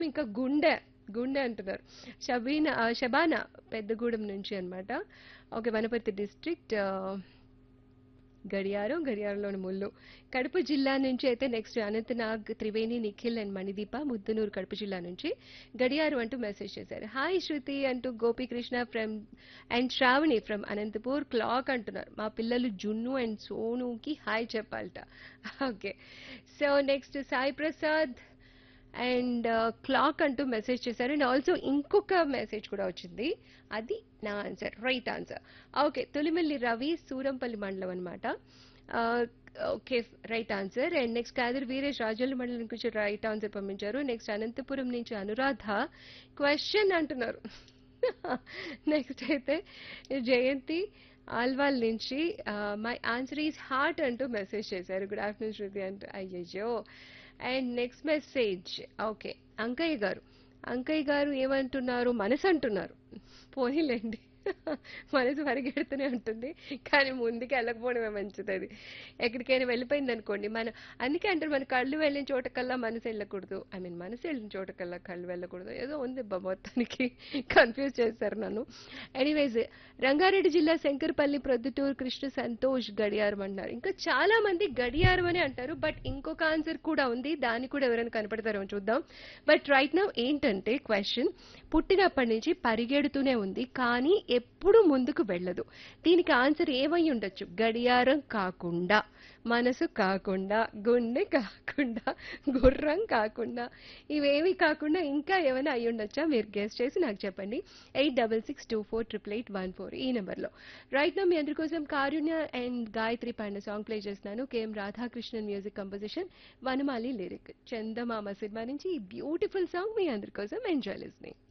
ఇంకా గుండె గుండె అంటున్నారు షబీనా ఆ, షబానా పెద్దగూడెం నుంచి అన్నమాట ఓకే వనపర్తి డిస్ట్రిక్ట్ గడియారం గడియారంలోని ముళ్ళు కడప జిల్లా నుంచి అయితే నెక్స్ట్ అనంతనాగ్ త్రివేణి నిఖిల్ అండ్ మణిదీప ముద్దునూరు కడప జిల్లా నుంచి గడియారం అంటూ మెసేజ్ చేశారు హాయ్ శృతి అంటూ Gopikrishna from and Sravani from Anantapur clock అంటున్నారు మా పిల్లలు జున్ను అండ్ సోనుకి హాయ్ చెప్పాలట okay so next Sai Prasad and clock అంటూ మెసేజ్ చేశారు అండ్ ఆల్సో ఇంకొక మెసేజ్ కూడా వచ్చింది అది నా answer right answer okay Tolimalli Ravi Surampalli మండలం అనమాట okay right answer and next Kadar Veeresh Rajoli మండలం నుంచి రైట్ ఆన్సర్ పంపించారు నెక్స్ట్ అనంతపురం నుంచి అనురాధ క్వశ్చన్ అంటున్నారు నెక్స్ట్ అయితే జయంతి ఆల్వాల్ నుంచి మై ఆన్సర్ ఈజ్ హార్ట్ అంటూ మెసేజ్ చేశారు గుడ్ ఆఫ్టర్నూన్ శృతి అంటూ అయ్యయ్యో and next message okay Ankaiah garu Ankaiah గారు ఏమంటున్నారు మనసు అంటున్నారు పోనీలేండి మనసు పరిగెడుతూనే ఉంటుంది కానీ ముందుకు వెళ్ళకపోవడమే మంచిది అది ఎక్కడికైనా వెళ్ళిపోయింది అనుకోండి మన అందుకే అంటారు మన కళ్ళు వెళ్ళిన చోటకల్లా మనసు వెళ్ళకూడదు ఐ మీన్ మనసు వెళ్ళిన చోటకల్లా కళ్ళు వెళ్ళకూడదు ఏదో ఉంది అబ్బా మొత్తానికి కన్ఫ్యూజ్ చేశారు నన్ను ఎనీవేస్ రంగారెడ్డి జిల్లా శంకర్పల్లి ప్రొద్దుటూరు కృష్ణ సంతోష్ గడియారం అన్నారు ఇంకా చాలా మంది గడియారం అని అంటారు బట్ ఇంకొక ఆన్సర్ కూడా ఉంది దాన్ని కూడా ఎవరైనా కనపడతారో చూద్దాం బట్ రైట్ నౌ ఏంటంటే క్వశ్చన్ పుట్టినప్పటి నుంచి పరిగెడుతూనే ఉంది కానీ ఎప్పుడు ముందుకు వెళ్ళదు దీనికి ఆన్సర్ ఏమై ఉండొచ్చు గడియారం కాకుండా మనసు కాకుండా గుండె కాకుండా గుర్రం కాకుండా ఇవేవి కాకుండా ఇంకా ఏమైనా అయి ఉండొచ్చా మీరు గెస్ట్ చేసి నాకు చెప్పండి eight double six two four triple eight one four ఈ నెంబర్లో రైట్ నా మీ అందరి కోసం కారుణ్య అండ్ గాయత్రి పాండ సాంగ్ ప్లే చేస్తున్నాను K M Radhakrishnan music composition Vanamali lyric Chandamama cinema నుంచి ఈ బ్యూటిఫుల్ సాంగ్ మీ అందరి కోసం ఎంజాయ్ లిస్నింగ్